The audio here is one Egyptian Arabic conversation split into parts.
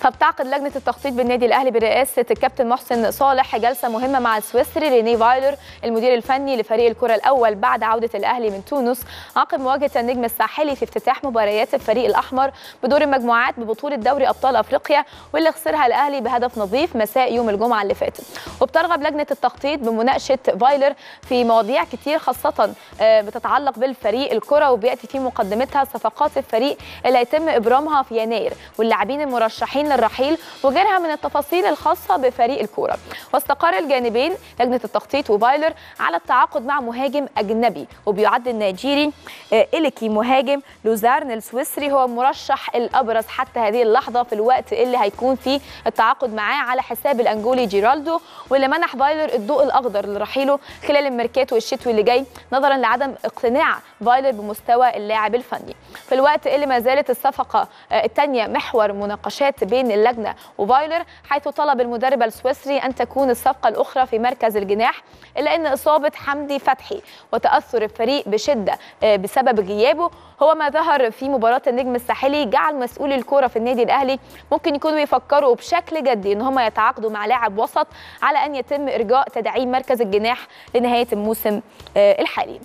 فبتعقد لجنه التخطيط بالنادي الاهلي برئاسه الكابتن محسن صالح جلسه مهمه مع السويسري ريني فايلر المدير الفني لفريق الكره الاول بعد عوده الاهلي من تونس عقب مواجهه النجم الساحلي في افتتاح مباريات الفريق الاحمر بدور المجموعات ببطوله دوري ابطال افريقيا واللي خسرها الاهلي بهدف نظيف مساء يوم الجمعه اللي فاتت وبترغب لجنه التخطيط بمناقشه فايلر في مواضيع كتير خاصه بتتعلق بالفريق الكره وبياتي في مقدمتها صفقات الفريق اللي هيتم ابرامها في يناير واللاعبين المرشحين للرحيل وغيرها من التفاصيل الخاصه بفريق الكوره واستقر الجانبين لجنه التخطيط وفايلر على التعاقد مع مهاجم اجنبي وبيعد النيجيري إليكي مهاجم لوزارن السويسري هو المرشح الابرز حتى هذه اللحظه في الوقت اللي هيكون فيه التعاقد معاه على حساب الانجولي جيرالدو واللي منح فايلر الضوء الاخضر لرحيله خلال الميركاتو الشتوي اللي جاي نظرا لعدم اقتناع فايلر بمستوى اللاعب الفني في الوقت اللي ما زالت الصفقه الثانيه محور مناقشات بين اللجنه وفايلر حيث طلب المدرب السويسري ان تكون الصفقه الاخرى في مركز الجناح الا ان اصابه حمدي فتحي وتاثر الفريق بشده بسبب غيابه هو ما ظهر في مباراه النجم الساحلي جعل مسؤولي الكوره في النادي الاهلي ممكن يكونوا يفكروا بشكل جدي ان هم يتعاقدوا مع لاعب وسط على ان يتم ارجاء تدعيم مركز الجناح لنهايه الموسم الحالي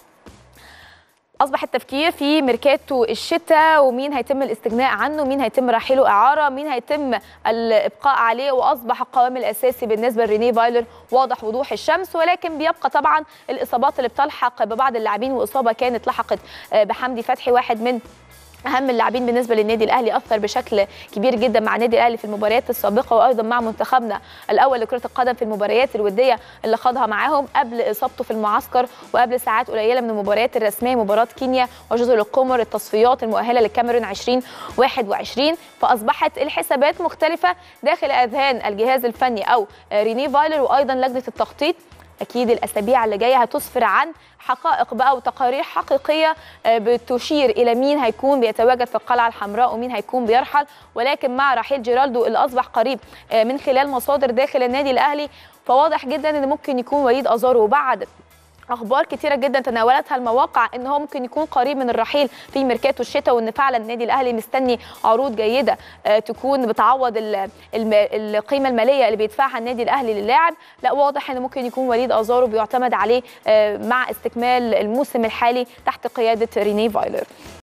اصبح التفكير في ميركاتو الشتاء ومين هيتم الاستغناء عنه مين هيتم رحيله اعاره مين هيتم الابقاء عليه واصبح القوام الاساسي بالنسبه لريني فايلر واضح وضوح الشمس ولكن بيبقى طبعا الاصابات اللي بتلحق ببعض اللاعبين واصابه كانت لحقت بحمدي فتحي واحد من اهم اللاعبين بالنسبه للنادي الاهلي اثر بشكل كبير جدا مع النادي الاهلي في المباريات السابقه وايضا مع منتخبنا الاول لكره القدم في المباريات الوديه اللي خاضها معاهم قبل اصابته في المعسكر وقبل ساعات قليله من المباريات الرسميه مباراه كينيا وجزر القمر التصفيات المؤهله للكاميرون 2021 فاصبحت الحسابات مختلفه داخل اذهان الجهاز الفني او ريني فايلر وايضا لجنه التخطيط اكيد الاسابيع اللي جايه هتسفر عن حقائق بقى وتقارير حقيقيه بتشير الى مين هيكون بيتواجد في القلعه الحمراء ومين هيكون بيرحل ولكن مع رحيل جيرالدو اللي اصبح قريب من خلال مصادر داخل النادي الاهلي فواضح جدا ان ممكن يكون وليد ازارو بعد اخبار كتيره جدا تناولتها المواقع ان هو ممكن يكون قريب من الرحيل في ميركاتو الشتاء وان فعلا النادي الاهلي مستني عروض جيده تكون بتعوض القيمه الماليه اللي بيدفعها النادي الاهلي للاعب لا واضح ان ممكن يكون وليد ازارو بيعتمد عليه مع استكمال الموسم الحالي تحت قياده ريني فايلر